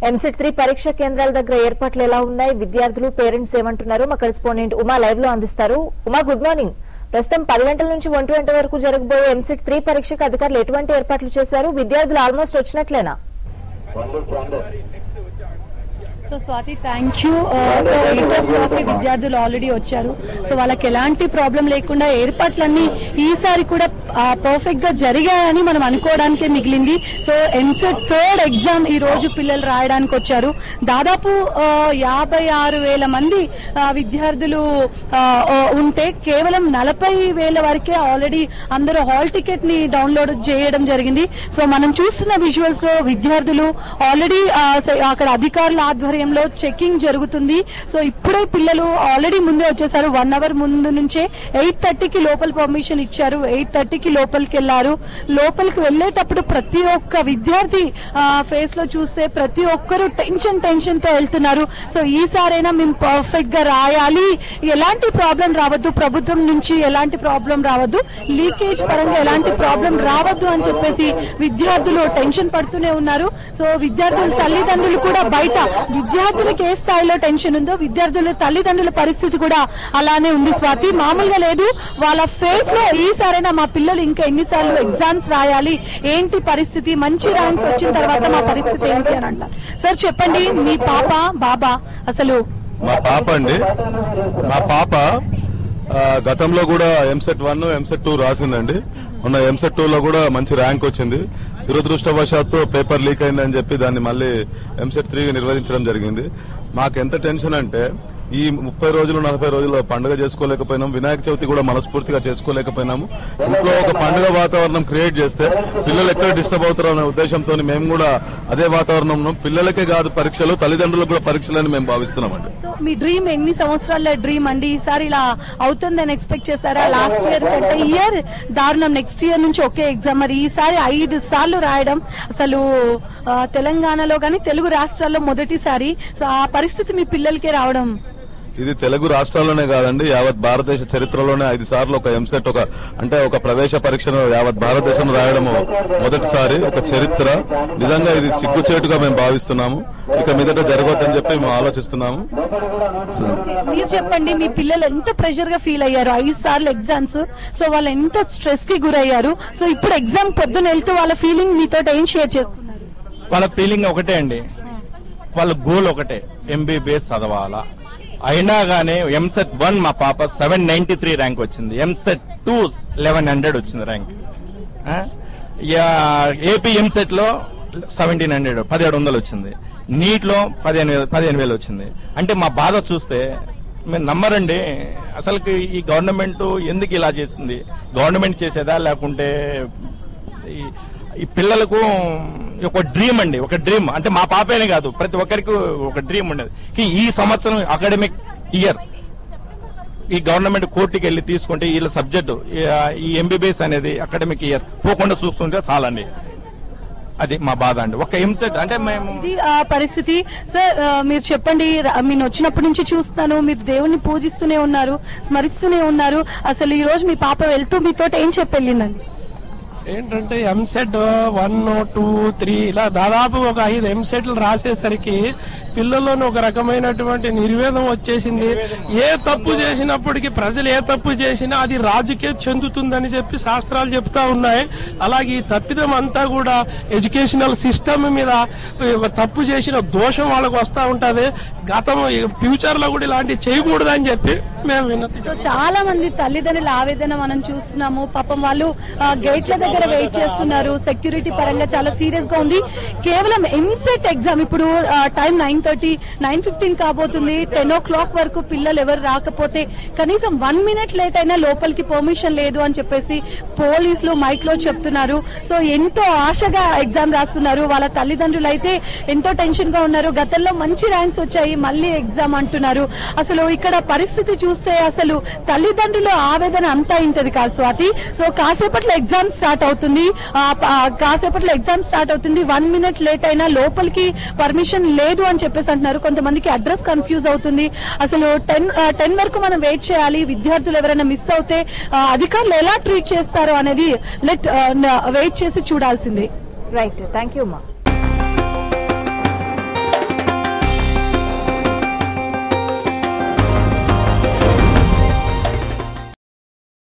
EAMCET three పరీక్ష కేంద్రాల దగ్గర ఏర్పాట్లు ఎలా ఉన్నాయి విద్యార్థులు పేరెంట్స్ ఏమంటున్నారు మా కరెస్పాండెంట్ ఉమా లైవ్ లో అందిస్తారు ఉమా గుడ్ మార్నింగ్ ప్రస్తుతం పది గంటల నుంచి ఒంటి గంట వరకు జరగబోయే ఎంసెట్ త్రీ పరీక్షకు అధికారులు ఎటువంటి ఏర్పాట్లు చేశారు విద్యార్థులు ఆల్మోస్ట్ వచ్చినట్లేనా so Swathi thank you so eight o'clock కి విద్యార్థులు ఆల్రెడీ వచ్చారు సో వాళ్ళకి ఎలాంటి ప్రాబ్లం లేకుండా ఏర్పాట్లన్నీ ఈసారి కూడా పర్ఫెక్ట్ గా జరిగాయని మనం అనుకోవడానికే మిగిలింది సో ఎంసెట్ థర్డ్ ఎగ్జామ్ ఈ రోజు పిల్లలు రాయడానికి వచ్చారు దాదాపు ఆ, యాభై ఆరు వేల మంది ఆ, విద్యార్థులు ఆ, ఆ, ఉంటే కేవలం నలభై వేల వరకే ఆల్రెడీ అందరూ హాల్ టికెట్ ని డౌన్లోడ్ చేయడం జరిగింది సో మనం చూస్తున్న విజువల్స్ లో విద్యార్థులు ఆల్రెడీ అక్కడ అధికారుల ఆధ్వర్యంలో చెకింగ్ జరుగుతుంది సో ఇప్పుడే పిల్లలు ఆల్రెడీ ముందే వచ్చేసారు వన్ అవర్ ముందు నుంచే ఎయిట్ థర్టీకి లోపల పర్మిషన్ ఇచ్చారు ఎయిట్ థర్టీకి లోపలికి వెళ్లారు లోపలికి వెళ్లేటప్పుడు ప్రతి ఒక్క విద్యార్థి ఫేస్ లో చూస్తే ప్రతి ఒక్కరు టెన్షన్ టెన్షన్ తో వెళ్తున్నారు సో ఈసారైనా మేము పర్ఫెక్ట్ గా రాయాలి ఎలాంటి ప్రాబ్లం రావద్దు ప్రభుత్వం నుంచి ఎలాంటి ప్రాబ్లం రావద్దు లీకేజ్ పరంగా ఎలాంటి ప్రాబ్లం రావద్దు అని చెప్పేసి విద్యార్థులు టెన్షన్ పడుతూనే ఉన్నారు సో విద్యార్థుల తల్లిదండ్రులు కూడా బయట విద్యార్థులకు ఏ స్థాయిలో టెన్షన్ ఉందో విద్యార్థుల తల్లిదండ్రుల పరిస్థితి కూడా అలానే ఉంది స్వాతి మామూలుగా లేదు వాళ్ళ ఫేస్ లో ఈసారైనా మా పిల్లలు ఇంకా ఎన్నిసార్లు ఎగ్జామ్స్ రాయాలి ఏంటి పరిస్థితి మంచి ర్యాంక్స్ వచ్చిన తర్వాత మా పరిస్థితి ఏంటి అని అంటారు సార్ చెప్పండి మీ పాప బాబా అసలు మా పాప అండి మా పాప ఆ, గతంలో కూడా ఎంసెట్ వన్ ఎంసెట్ టూ రాసిందండి మొన్న ఎంసెట్ టూ లో కూడా మంచి ర్యాంక్ వచ్చింది దురదృష్టవశాత్తు పేపర్ లీక్ అయిందని చెప్పి దాన్ని మళ్ళీ ఎంసెట్ త్రీ నిర్వహించడం జరిగింది మాకు ఎంత టెన్షన్ అంటే ఈ ముప్పై రోజులు నలభై రోజులు పండుగ చేసుకోలేకపోయినాం వినాయక చవితి కూడా మనస్ఫూర్తిగా చేసుకోలేకపోయినాము ఇంట్లో ఒక పండుగ వాతావరణం క్రియేట్ చేస్తే పిల్లలు ఎక్కడ డిస్టర్బ్ అవుతారో అనే ఉద్దేశంతో మేము కూడా అదే వాతావరణంలో పిల్లలకే కాదు పరీక్షలు తల్లిదండ్రులకు కూడా పరీక్షలని మేము భావిస్తున్నామండి సో మీ డ్రీమ్ ఎన్ని సంవత్సరాల డ్రీమ్ అండి ఈసారి ఇలా అవుతుందని ఎక్స్పెక్ట్ చేశారా లాస్ట్ ఇయర్ కంటే ఇయర్ దారుణం నెక్స్ట్ ఇయర్ నుంచి ఒకే ఎగ్జామ్ మరి ఈసారి ఐదు సార్లు రాయడం అసలు ఆ, తెలంగాణలో కానీ తెలుగు రాష్ట్రాల్లో మొదటిసారి సో ఆ పరిస్థితి మీ పిల్లలకే రావడం ఇది తెలుగు రాష్ట్రాల్లోనే కాదండి యావత్ భారతదేశ చరిత్రలోనే ఐదు సార్లు ఒక ఎంసెట్ ఒక అంటే ఒక ప్రవేశ పరీక్షను యావత్ భారతదేశం రాయడము మొదటిసారి ఒక చరిత్ర నిజంగా ఇది సిగ్గుచేటుగా మేము భావిస్తున్నాము ఇక మీదట జరగొద్దని చెప్పి మేము ఆలోచిస్తున్నాము సో, మీరు చెప్పండి మీ పిల్లలు ఎంత ప్రెషర్ గా ఫీల్ అయ్యారు ఐదు సార్లు ఎగ్జామ్స్ సో వాళ్ళు ఎంత స్ట్రెస్ కి గురయ్యారు సో ఇప్పుడు ఎగ్జామ్ పొద్దున వెళ్తూ వాళ్ళ ఫీలింగ్ మీతో ఏం షేర్ చేసుకున్నారు వాళ్ళ ఫీలింగ్ ఒకటే అండి వాళ్ళ గోల్ ఒకటే ఎంబీబీఎస్ చదవాలా అయినా గానీ ఎంసెట్ వన్ మా పాప సెవెన్ నైన్టీ త్రీ ర్యాంక్ వచ్చింది ఎంసెట్ టూ లెవెన్ హండ్రెడ్ వచ్చింది ర్యాంక్ ఏపీ ఎంసెట్ లో సెవెంటీన్ హండ్రెడ్ పదిహేడు వందలు వచ్చింది నీట్ లో పదిహేను వేలు పదిహేను వేలు వచ్చింది అంటే మా బాధ చూస్తే మీరు నమ్మరండి అసలుకి ఈ గవర్నమెంట్ ఎందుకు ఇలా చేసింది గవర్నమెంట్ చేసేదా లేకుంటే ఈ- ఈ పిల్లలకు ఒక డ్రీమ్ అండి ఒక డ్రీమ్ అంటే మా పాపేనే కాదు ప్రతి ఒక్కరికి ఒక డ్రీమ్ ఉండేది కి ఈ సంవత్సరం అకాడమిక్ ఇయర్ ఈ గవర్నమెంట్ కోర్టుకి వెళ్ళి తీసుకుంటే వీళ్ళ సబ్జెక్టు ఈ ఎంబీబీఎస్ అనేది అకాడమిక్ ఇయర్ పోకుండా చూస్తుంటే చాలండి అది మా బాధ అండి ఒక ఎంసెట్ అంటే మేము ఇది ఆ పరిస్థితి సార్ ఆ, మీరు చెప్పండి ర- నేను వచ్చినప్పటి నుంచి చూస్తాను మీరు దేవుణ్ణి పూజిస్తూనే ఉన్నారు స్మరిస్తూనే ఉన్నారు అసలు ఈ రోజు మీ పాప వెళ్తూ మీతో ఏం చెప్పెళ్ళిందండి ఏంటంటే ఎంసెట్ వన్ టూ త్రీ ఇలా దాదాపు ఒక ఐదు ఎంసెట్లు రాసేసరికి పిల్లల్లోని ఒక రకమైనటువంటి నిర్వేదం వచ్చేసింది ఏ తప్పు చేసినప్పటికీ ప్రజలు ఏ తప్పు చేసినా అది రాజుకే చెందుతుందని చెప్పి శాస్త్రాలు చెప్తా ఉన్నాయి అలాగే ఈ తప్పిదం అంతా కూడా ఎడ్యుకేషనల్ సిస్టమ్ మీద ఒక తప్పు చేసిన దోషం వాళ్ళకు వస్తా ఉంటది గతం ఫ్యూచర్ లో కూడా ఇలాంటివి చేయకూడదని చెప్పి మేము విన్నతి సో చాలా మంది తల్లిదండ్రుల ఆవేదన మనం చూస్తున్నాము పాపం వాళ్ళు ఆ, గేట్ల దగ్గర వెయిట్ చేస్తున్నారు సెక్యూరిటీ పరంగా చాలా సీరియస్ గా ఉంది కేవలం ఎంసెట్ ఎగ్జామ్ ఇప్పుడు ఆ, time nine thirty nine fifteen కాబోతుంది టెన్ ఓ క్లాక్ వరకు పిల్లలు ఎవరు రాకపోతే కనీసం వన్ మినిట్ లేట్ అయినా లోపలికి పర్మిషన్ లేదు అని చెప్పేసి పోలీసులు మైక్ లో చెప్తున్నారు సో ఎంతో ఆశగా ఎగ్జామ్ రాస్తున్నారు వాళ్ళ తల్లిదండ్రులు అయితే ఎంతో టెన్షన్ గా ఉన్నారు గతంలో మంచి ర్యాంక్స్ వచ్చాయి మళ్ళీ ఎగ్జామ్ అంటున్నారు అసలు ఇక్కడ పరిస్థితి చూస్తే అసలు తల్లిదండ్రుల ఆవేదన అంతా ఇంటది కాదు స్వాతి సో కాసేపట్లో ఎగ్జామ్ స్టార్ట్ అవుతుంది ఆ, ఆ, కాసేపట్లో ఎగ్జామ్ స్టార్ట్ అవుతుంది వన్ మినిట్ లేట్ అయినా లోపలికి పర్మిషన్ లేదు అని చెప్పేసి అంటున్నారు కొంతమందికి అడ్రస్ కన్ఫ్యూజ్ అవుతుంది అసలు టెన్ టెన్ వరకు మనం వెయిట్ చేయాలి విద్యార్థులు ఎవరైనా మిస్ అవుతే ఆ, అధికారులు ఎలా ట్రీట్ చేస్తారో అనేది లెట్ వెయిట్ చేసి చూడాల్సిందే రైట్ థ్యాంక్ యూ ఉమా